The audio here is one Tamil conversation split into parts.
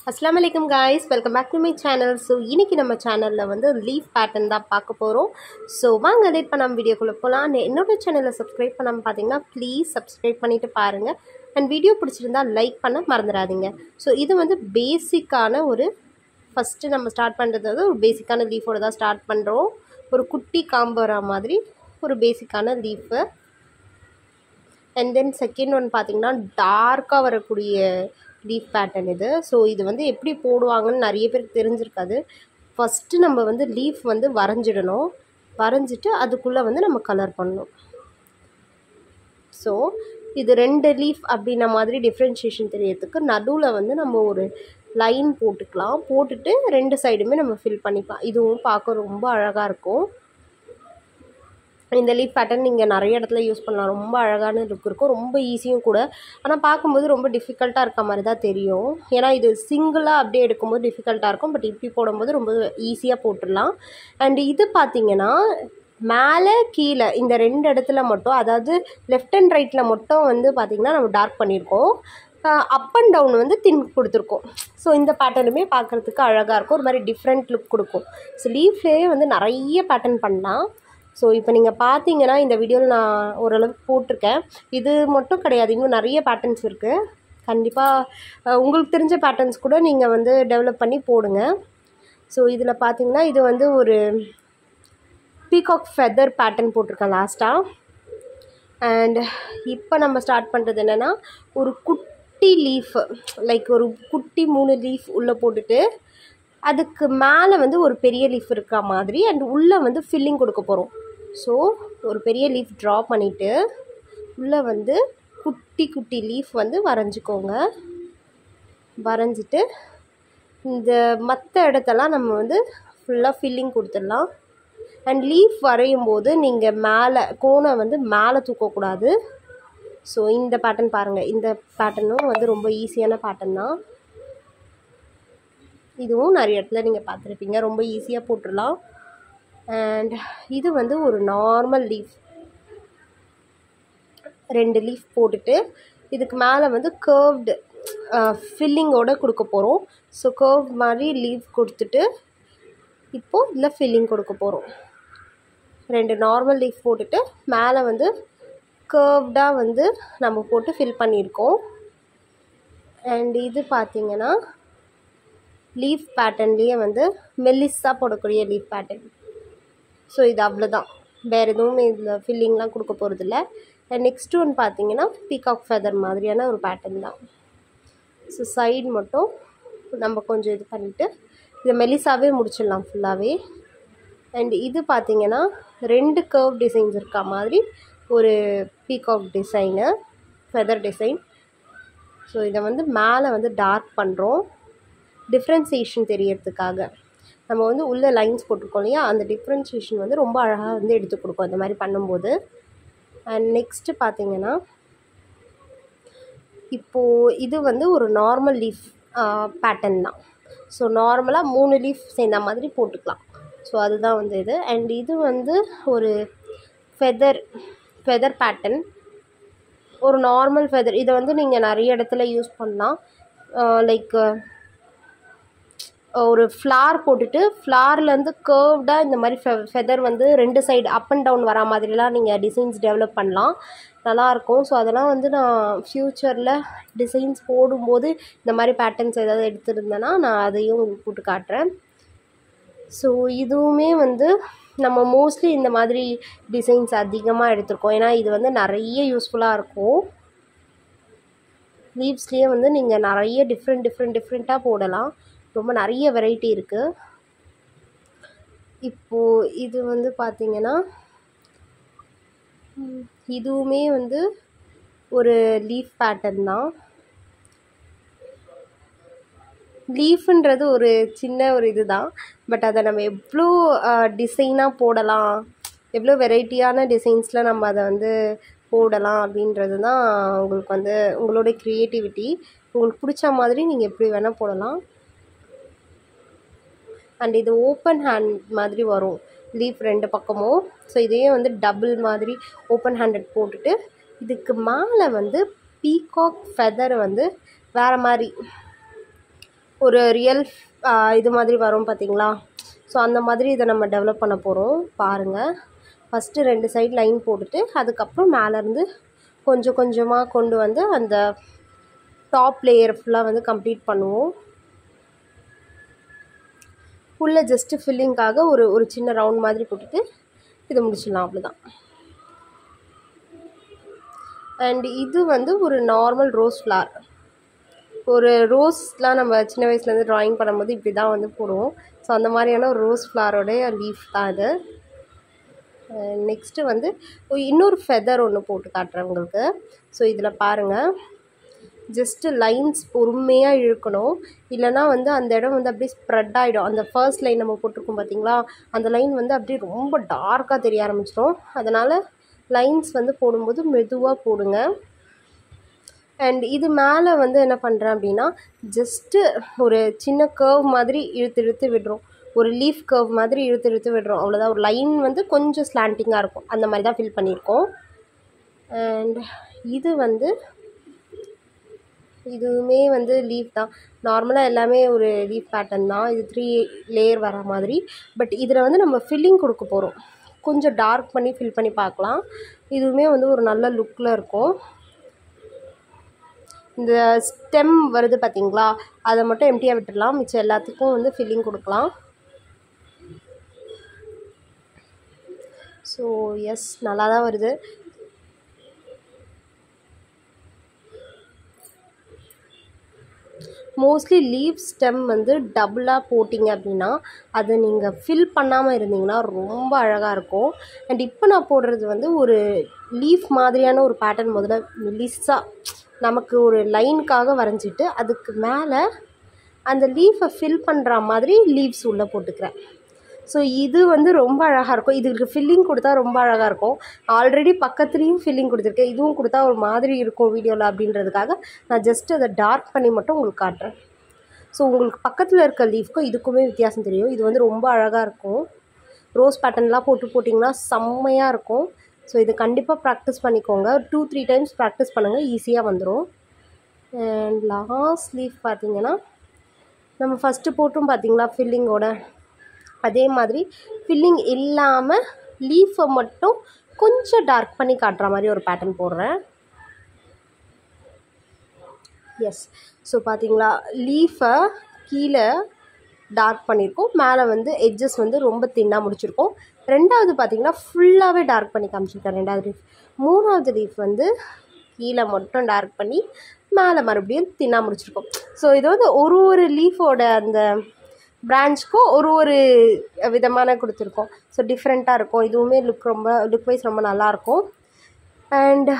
அஸ்லாம் வலைக்கம் guys welcome back to my channel so இன்றைக்கி நம்ம சேனலில் வந்து லீஃப் பேட்டர்ன் தான் பார்க்க போகிறோம் ஸோ வாங்க லேட் பண்ணாமல் வீடியோக்குள்ளே போகலாம் என்னோட சேனலை சப்ஸ்கிரைப் பண்ணாமல் பார்த்தீங்கன்னா ப்ளீஸ் சப்ஸ்கிரைப் பண்ணிவிட்டு பாருங்கள் அண்ட் வீடியோ பிடிச்சிருந்தா லைக் பண்ண மறந்துடாதீங்க ஸோ இது வந்து பேசிக்கான ஒரு ஃபஸ்ட்டு நம்ம ஸ்டார்ட் பண்ணுறது வந்து ஒரு பேசிக்கான லீஃபோடு தான் ஸ்டார்ட் பண்ணுறோம் ஒரு குட்டி காம்பு வரா மாதிரி ஒரு பேசிக்கான leaf and then second one பார்த்திங்கன்னா டார்க்காக வரக்கூடிய லீஃப் பேட்டர்ன் இது ஸோ இது வந்து எப்படி போடுவாங்கன்னு நிறைய பேருக்கு தெரிஞ்சிருக்காது ஃபஸ்ட்டு நம்ம வந்து லீஃப் வந்து வரைஞ்சிடணும் வரைஞ்சிட்டு அதுக்குள்ளே வந்து நம்ம கலர் பண்ணணும் ஸோ இது ரெண்டு லீஃப் அப்படின்ன மாதிரி டிஃப்ரென்ஷியேஷன் தெரியறதுக்கு நடுவில் வந்து நம்ம ஒரு லைன் போட்டுக்கலாம் போட்டுட்டு ரெண்டு சைடுமே நம்ம ஃபில் பண்ணிக்கலாம் இதுவும் பார்க்க ரொம்ப அழகாக இருக்கும் இந்த லீஃப் பேட்டர்ன் நீங்கள் நிறைய இடத்துல யூஸ் பண்ணலாம் ரொம்ப அழகான லுக் இருக்கும் ரொம்ப ஈஸியும் கூட ஆனால் பார்க்கும்போது ரொம்ப டிஃபிகல்ட்டாக இருக்க மாதிரி தான் தெரியும் ஏன்னா இது சிங்கிளாக அப்படியே எடுக்கும்போது டிஃபிகல்ட்டாக இருக்கும் பட் இப்படி போடும்போது ரொம்ப ஈஸியாக போட்டுடலாம் அண்ட் இது பார்த்தீங்கன்னா மேலே கீழே இந்த ரெண்டு இடத்துல மட்டும் அதாவது லெஃப்ட் அண்ட் ரைட்டில் மட்டும் வந்து பார்த்திங்கன்னா நம்ம டார்க் பண்ணியிருக்கோம் அப் அண்ட் டவுன் வந்து தின் கொடுத்துருக்கோம் ஸோ இந்த பேட்டர்னுமே பார்க்குறதுக்கு அழகாக இருக்கும் ஒரு மாதிரி டிஃப்ரெண்ட் லுக் கொடுக்கும் ஸோ லீஃப்லேயே வந்து நிறைய பேட்டர்ன் பண்ணலாம் ஸோ இப்போ நீங்கள் பார்த்தீங்கன்னா இந்த வீடியோவில் நான் ஓரளவுக்கு போட்டிருக்கேன் இது மட்டும் கிடையாது இன்னும் நிறைய பேட்டர்ன்ஸ் இருக்குது கண்டிப்பாக உங்களுக்கு தெரிஞ்ச பேட்டர்ன்ஸ் கூட நீங்கள் வந்து டெவலப் பண்ணி போடுங்க ஸோ இதில் பார்த்தீங்கன்னா இது வந்து ஒரு பீகாக் ஃபெதர் பேட்டர்ன் போட்டிருக்கேன் லாஸ்ட்டாக அண்ட் இப்போ நம்ம ஸ்டார்ட் பண்ணுறது என்னென்னா ஒரு குட்டி லீஃப் லைக் ஒரு குட்டி மூணு லீஃப் உள்ளே போட்டுட்டு அதுக்கு மேலே வந்து ஒரு பெரிய லீஃப் இருக்கிற மாதிரி அண்ட் உள்ளே வந்து ஃபில்லிங் கொடுக்க போகிறோம் ஸோ ஒரு பெரிய லீஃப் ட்ரா பண்ணிவிட்டு உள்ளே வந்து குட்டி குட்டி லீஃப் வந்து வரைஞ்சிக்கோங்க வரைஞ்சிட்டு இந்த மற்ற இடத்தெல்லாம் நம்ம வந்து ஃபுல்லாக ஃபில்லிங் கொடுத்துடலாம் அண்ட் லீஃப் வரையும் போது நீங்கள் மேலே கோனை வந்து மேலே தூக்கக்கூடாது ஸோ இந்த பேட்டர்ன் பாருங்கள் இந்த பேட்டர்னும் வந்து ரொம்ப ஈஸியான பேட்டர்ன் தான் இதுவும் நிறைய இடத்துல நீங்கள் பார்த்துருப்பீங்க ரொம்ப ஈஸியாக போட்டுடலாம் அண்ட் இது வந்து ஒரு நார்மல் லீஃப் ரெண்டு லீஃப் போட்டுட்டு இதுக்கு மேலே வந்து கர்வ்டு ஃபில்லிங்கோடு கொடுக்க போகிறோம் ஸோ கர்வ் மாதிரி லீஃப் கொடுத்துட்டு இப்போது இதில் ஃபில்லிங் கொடுக்க போகிறோம் ரெண்டு நார்மல் லீஃப் போட்டுட்டு மேலே வந்து கர்வ்டாக வந்து நம்ம போட்டு ஃபில் பண்ணியிருக்கோம் அண்ட் இது பார்த்திங்கன்னா லீஃப் பேட்டர்ன்லேயே வந்து மெல்லிஸாக போடக்கூடிய லீஃப் பேட்டர்ன் ஸோ இது அவ்வளோதான் வேறு எதுவும் இதில் ஃபில்லிங்லாம் கொடுக்க போகிறதில்ல அண்ட் நெக்ஸ்ட் ஒன் பார்த்தீங்கன்னா பீகாக் ஃபெதர் மாதிரியான ஒரு பேட்டர்ன் தான் ஸோ சைடு மட்டும் நம்ம கொஞ்சம் இது பண்ணிவிட்டு இதை மெலிசாவே முடிச்சிடலாம் ஃபுல்லாகவே அண்ட் இது பார்த்திங்கன்னா ரெண்டு கர்வ் டிசைன்ஸ் இருக்கா மாதிரி ஒரு peacock design feather design so இதை வந்து மேலே வந்து டார்க் பண்ணுறோம் டிஃப்ரென்சியேஷன் தெரியறதுக்காக நம்ம வந்து உள்ளே லைன்ஸ் போட்டிருக்கோம் இல்லையா அந்த டிஃப்ரென்சியேஷன் வந்து ரொம்ப அழகாக வந்து எடுத்து கொடுக்கும் அந்த மாதிரி பண்ணும்போது அண்ட் நெக்ஸ்ட்டு பார்த்தீங்கன்னா இப்போது இது வந்து ஒரு நார்மல் லீஃப் பேட்டர்ன் தான் ஸோ நார்மலாக மூணு லீஃப் சேர்ந்த மாதிரி போட்டுக்கலாம் ஸோ அதுதான் வந்து இது அண்ட் இது வந்து ஒரு ஃபெதர் ஃபெதர் பேட்டர்ன் ஒரு நார்மல் ஃபெதர் இதை வந்து நீங்கள் நிறைய இடத்துல யூஸ் பண்ணலாம் லைக் ஒரு ஃப்ளார் போட்டுட்டு ஃப்ளார்லேருந்து கேர்வ்டாக இந்த மாதிரி ஃபெ ஃபெதர் வந்து ரெண்டு சைடு அப் அண்ட் டவுன் வரா மாதிரிலாம் நீங்கள் டிசைன்ஸ் டெவலப் பண்ணலாம் நல்லாயிருக்கும் ஸோ அதெல்லாம் வந்து நான் ஃப்யூச்சரில் டிசைன்ஸ் போடும்போது இந்த மாதிரி பேட்டர்ன்ஸ் ஏதாவது எடுத்துருந்தேன்னா நான் அதையும் உங்களுக்கு போட்டு காட்டுறேன் ஸோ இதுவுமே வந்து நம்ம மோஸ்ட்லி இந்த மாதிரி டிசைன்ஸ் அதிகமாக எடுத்திருக்கோம் ஏன்னா இது வந்து நிறைய யூஸ்ஃபுல்லாக இருக்கும் லீவ்ஸ்லேயே வந்து நீங்கள் நிறைய டிஃப்ரெண்ட் டிஃப்ரெண்ட் டிஃப்ரெண்ட்டாக போடலாம் ரொம்ப நிறைய வெரைட்டி இருக்குது இப்போது இது வந்து பார்த்திங்கன்னா இதுவுமே வந்து ஒரு லீஃப் பேட்டர்ன் தான் லீஃப்ன்றது ஒரு சின்ன ஒரு இது தான் பட் அதை நம்ம எவ்வளோ டிசைனாக போடலாம் எவ்வளோ வெரைட்டியான டிசைன்ஸில் நம்ம அதை வந்து போடலாம் அப்படின்றது தான் உங்களுக்கு வந்து உங்களோட க்ரியேட்டிவிட்டி உங்களுக்கு பிடிச்ச மாதிரி நீங்கள் எப்படி வேணால் போடலாம் அண்ட் இது ஓப்பன் ஹேண்ட் மாதிரி வரும் லீஃப் ரெண்டு பக்கமும் ஸோ இதையே வந்து டபுள் மாதிரி ஓப்பன் ஹேண்டட் போட்டுட்டு இதுக்கு மேலே வந்து பீகாக் ஃபெதர் வந்து வேறு மாதிரி ஒரு ரியல் இது மாதிரி வரும் பார்த்தீங்களா ஸோ அந்த மாதிரி இதை நம்ம டெவலப் பண்ண போகிறோம் பாருங்கள் ஃபஸ்ட்டு ரெண்டு சைடு லைன் போட்டுட்டு அதுக்கப்புறம் மேலேருந்து கொஞ்சம் கொஞ்சமாக கொண்டு வந்து அந்த டாப் லேயர் ஃபுல்லாக வந்து கம்ப்ளீட் பண்ணுவோம் உள்ளே ஜஸ்ட்டு ஃபில்லிங்காக ஒரு ஒரு சின்ன ரவுண்ட் மாதிரி போட்டுட்டு இதை முடிச்சிடலாம் அவ்வளோதான் அண்ட் இது வந்து ஒரு நார்மல் ரோஸ் ஃப்ளார் ஒரு ரோஸ்லாம் நம்ம சின்ன வயசுலேருந்து ட்ராயிங் பண்ணும்போது இப்படி தான் வந்து போடுவோம் ஸோ அந்த மாதிரியான ஒரு ரோஸ் ஃப்ளாரோடைய லீஃப் தான் இது நெக்ஸ்ட்டு வந்து இன்னொரு ஃபெதர் ஒன்று போட்டு காட்டுறேன் உங்களுக்கு ஸோ இதில் பாருங்கள் ஜஸ்ட்டு லைன்ஸ் பொறுமையாக இழுக்கணும் இல்லைனா வந்து அந்த இடம் வந்து அப்படியே ஸ்ப்ரெட் ஆகிடும் அந்த ஃபர்ஸ்ட் லைன் நம்ம போட்டிருக்கோம் பார்த்தீங்களா அந்த லைன் வந்து அப்படியே ரொம்ப டார்க்காக தெரிய ஆரம்பிச்சிடும் அதனால் லைன்ஸ் வந்து போடும்போது மெதுவாக போடுங்க அண்ட் இது மேலே வந்து என்ன பண்ணுறேன் அப்படின்னா ஜஸ்ட்டு ஒரு சின்ன கர்வ் மாதிரி இழுத்து இழுத்து விடுறோம் ஒரு லீஃப் கர்வ் மாதிரி இழுத்து இழுத்து விடுறோம் அவ்வளோதான் ஒரு லைன் வந்து கொஞ்சம் ஸ்லாண்டிங்காக இருக்கும் அந்த மாதிரி தான் ஃபில் பண்ணியிருக்கோம் அண்ட் இது வந்து இதுவுமே வந்து லீஃப் தான் நார்மலாக எல்லாமே ஒரு லீஃப் பேட்டர்ன் தான் இது த்ரீ லேயர் வர மாதிரி பட் இதில் வந்து நம்ம ஃபில்லிங் கொடுக்க போகிறோம் கொஞ்சம் டார்க் பண்ணி ஃபில் பண்ணி பார்க்கலாம் இதுவுமே வந்து ஒரு நல்ல லுக்கில் இருக்கும் இந்த ஸ்டெம் வருது பார்த்தீங்களா அதை மட்டும் எம்டியாக விட்டுடலாம் மிச்சம் எல்லாத்துக்கும் வந்து ஃபில்லிங் கொடுக்கலாம் ஸோ எஸ் நல்லா தான் வருது மோஸ்ட்லி லீவ் ஸ்டெம் வந்து டபுளாக போட்டிங்க அப்படின்னா அதை நீங்கள் ஃபில் பண்ணாமல் இருந்தீங்கன்னா ரொம்ப அழகாக இருக்கும் அண்ட் இப்போ நான் போடுறது வந்து ஒரு லீஃப் மாதிரியான ஒரு பேட்டர்ன் முதல்ல மெலிஸாக நமக்கு ஒரு லைனுக்காக வரைஞ்சிட்டு அதுக்கு மேலே அந்த லீஃபை ஃபில் பண்ணுற மாதிரி லீவ்ஸ் உள்ளே போட்டுக்கிறேன் ஸோ இது வந்து ரொம்ப அழகாக இருக்கும் இதுக்கு ஃபில்லிங் கொடுத்தா ரொம்ப அழகாக இருக்கும் ஆல்ரெடி பக்கத்துலேயும் ஃபில்லிங் கொடுத்துருக்கேன் இதுவும் கொடுத்தா ஒரு மாதிரி இருக்கும் வீடியோவில் அப்படின்றதுக்காக நான் ஜஸ்ட் அதை டார்க் பண்ணி மட்டும் உங்களுக்கு காட்டுறேன் ஸோ உங்களுக்கு பக்கத்தில் இருக்க லீஃப்க்கும் இதுக்குமே வித்தியாசம் தெரியும் இது வந்து ரொம்ப அழகாக இருக்கும் ரோஸ் பேட்டர்ன்லாம் போட்டு போட்டிங்கன்னா செம்மையாக இருக்கும் ஸோ இது கண்டிப்பாக ப்ராக்டிஸ் பண்ணிக்கோங்க டூ த்ரீ டைம்ஸ் ப்ராக்டிஸ் பண்ணுங்கள் ஈஸியாக வந்துடும் அண்ட் லாஸ்ட் லீஃப் பார்த்தீங்கன்னா நம்ம ஃபஸ்ட்டு போட்டும் பார்த்தீங்களா ஃபில்லிங்கோட அதே மாதிரி ஃபில்லிங் இல்லாமல் லீஃபை மட்டும் கொஞ்சம் டார்க் பண்ணி காட்டுற மாதிரி ஒரு பேட்டர்ன் போடுறேன் எஸ் ஸோ பார்த்தீங்களா லீஃபை கீழே டார்க் பண்ணியிருக்கோம் மேலே வந்து எட்ஜஸ் வந்து ரொம்ப தின்னாக முடிச்சிருக்கோம் ரெண்டாவது பார்த்தீங்கன்னா ஃபுல்லாகவே டார்க் பண்ணி காமிச்சிருக்கேன் ரெண்டாவது லீஃப் மூணாவது லீஃப் வந்து கீழே மட்டும் டார்க் பண்ணி மேலே மறுபடியும் தின்னாக முடிச்சிருக்கோம் ஸோ இது வந்து ஒரு ஒரு லீஃபோட அந்த பிரான்ச்க்கும் ஒரு ஒரு விதமான கொடுத்துருக்கோம் ஸோ டிஃப்ரெண்ட்டாக இருக்கும் இதுவுமே லுக் ரொம்ப லுக் வைஸ் ரொம்ப நல்லாயிருக்கும் அண்ட்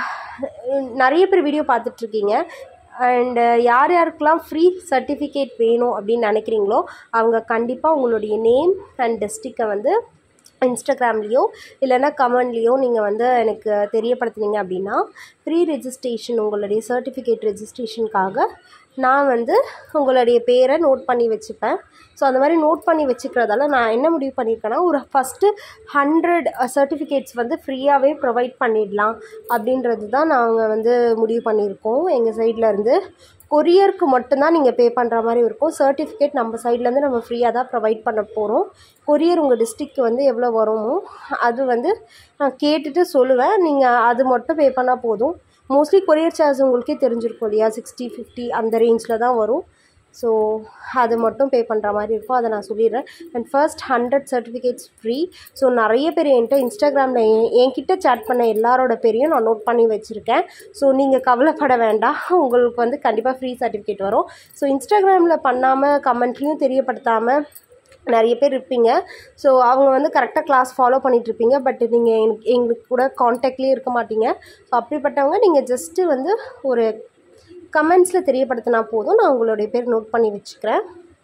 நிறைய பேர் வீடியோ பார்த்துட்ருக்கீங்க அண்டு யார் யாருக்கெல்லாம் ஃப்ரீ சர்டிஃபிகேட் வேணும் அப்படின்னு நினைக்கிறீங்களோ அவங்க கண்டிப்பாக உங்களுடைய நேம் அண்ட் டிஸ்ட்ரிக்டை வந்து இன்ஸ்டாகிராம்லேயோ இல்லைன்னா கமெண்ட்லேயோ நீங்கள் வந்து எனக்கு தெரியப்படுத்துனீங்க அப்படின்னா ப்ரீ ரெஜிஸ்ட்ரேஷன் உங்களுடைய சர்டிஃபிகேட் ரெஜிஸ்ட்ரேஷனுக்காக நான் வந்து உங்களுடைய பேரை நோட் பண்ணி வச்சுப்பேன் ஸோ அந்த மாதிரி நோட் பண்ணி வச்சுக்கிறதால நான் என்ன முடிவு பண்ணியிருக்கேன்னா ஒரு ஃபஸ்ட்டு ஹண்ட்ரட் சர்டிஃபிகேட்ஸ் வந்து ஃப்ரீயாகவே ப்ரொவைட் பண்ணிடலாம் அப்படின்றது தான் நாங்கள் வந்து முடிவு பண்ணியிருக்கோம் எங்கள் சைடில் இருந்து கொரியருக்கு மட்டும்தான் நீங்கள் பே பண்ணுற மாதிரி இருக்கும் சர்டிஃபிகேட் நம்ம சைட்லேருந்து நம்ம ஃப்ரீயாக தான் ப்ரொவைட் பண்ண போகிறோம் கொரியர் உங்கள் டிஸ்ட்ரிக்ட் வந்து எவ்வளோ வருமோ அது வந்து நான் கேட்டுட்டு சொல்லுவேன் நீங்கள் அது மட்டும் பே பண்ணால் போதும் மோஸ்ட்லி கொரியர் சார்ஜ் உங்களுக்கே தெரிஞ்சிருக்கும் இல்லையா சிக்ஸ்டி ஃபிஃப்டி அந்த ரேஞ்சில் தான் வரும் ஸோ அது மட்டும் பே பண்ணுற மாதிரி இருக்கும் அதை நான் சொல்லிடுறேன் and first hundred certificates free so நிறைய பேர் என்கிட்ட இன்ஸ்டாகிராமில் என்கிட்ட சேட் பண்ண எல்லாரோட பேரையும் நான் நோட் பண்ணி வச்சுருக்கேன் ஸோ நீங்கள் கவலைப்பட வேண்டாம் உங்களுக்கு வந்து கண்டிப்பாக ஃப்ரீ சர்டிஃபிகேட் வரும் ஸோ இன்ஸ்டாகிராமில் பண்ணாமல் கமெண்ட்லேயும் தெரியப்படுத்தாமல் நிறைய பேர் இருப்பீங்க ஸோ அவங்க வந்து கரெக்டாக கிளாஸ் ஃபாலோ பண்ணிகிட்ருப்பீங்க பட் நீங்கள் எங்களுக்கு எங்களுக்கு கூட காண்டாக்ட்லேயே இருக்க மாட்டீங்க ஸோ அப்படிப்பட்டவங்க நீங்கள் ஜஸ்ட்டு வந்து ஒரு கமெண்ட்ஸில் தெரியப்படுத்தினா போதும் நான் உங்களுடைய பேர் நோட் பண்ணி வச்சுக்கிறேன்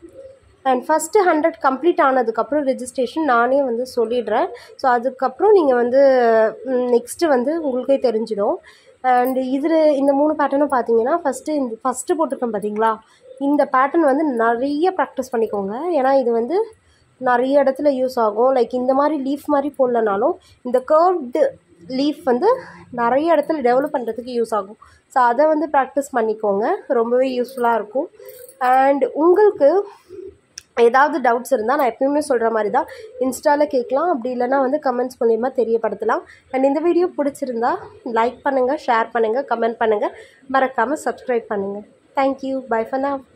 அண்ட் ஃபஸ்ட்டு ஹண்ட்ரட் கம்ப்ளீட் ஆனதுக்கப்புறம் ரெஜிஸ்ட்ரேஷன் நானே வந்து சொல்லிடுறேன் ஸோ அதுக்கப்புறம் நீங்கள் வந்து நெக்ஸ்ட்டு வந்து உங்களுக்கே தெரிஞ்சிடும் அண்ட் இதில் இந்த மூணு பேட்டர்னும் பார்த்தீங்கன்னா ஃபஸ்ட்டு இந்த ஃபஸ்ட்டு போட்டிருக்கேன் பார்த்தீங்களா இந்த பேட்டர்ன் வந்து நிறைய ப்ராக்டிஸ் பண்ணிக்கோங்க ஏன்னா இது வந்து நிறைய இடத்துல யூஸ் ஆகும் லைக் இந்த மாதிரி லீஃப் மாதிரி போடலனாலும் இந்த கர்வ்டு லீஃப் வந்து நிறைய இடத்துல டெவலப் பண்ணுறதுக்கு யூஸ் ஆகும் ஸோ அதை வந்து ப்ராக்டிஸ் பண்ணிக்கோங்க ரொம்பவே யூஸ்ஃபுல்லாக இருக்கும் அண்ட் உங்களுக்கு ஏதாவது டவுட்ஸ் இருந்தால் நான் எப்பயுமே சொல்கிற மாதிரி தான் இன்ஸ்டாவில் கேட்கலாம் அப்படி இல்லைனா வந்து கமெண்ட்ஸ் மூலிமா தெரியப்படுத்தலாம் அண்ட் இந்த வீடியோ பிடிச்சிருந்தா லைக் பண்ணுங்கள் ஷேர் பண்ணுங்கள் கமெண்ட் பண்ணுங்கள் மறக்காமல் சப்ஸ்கிரைப் பண்ணுங்கள் தேங்க்யூ பை ஃபர் now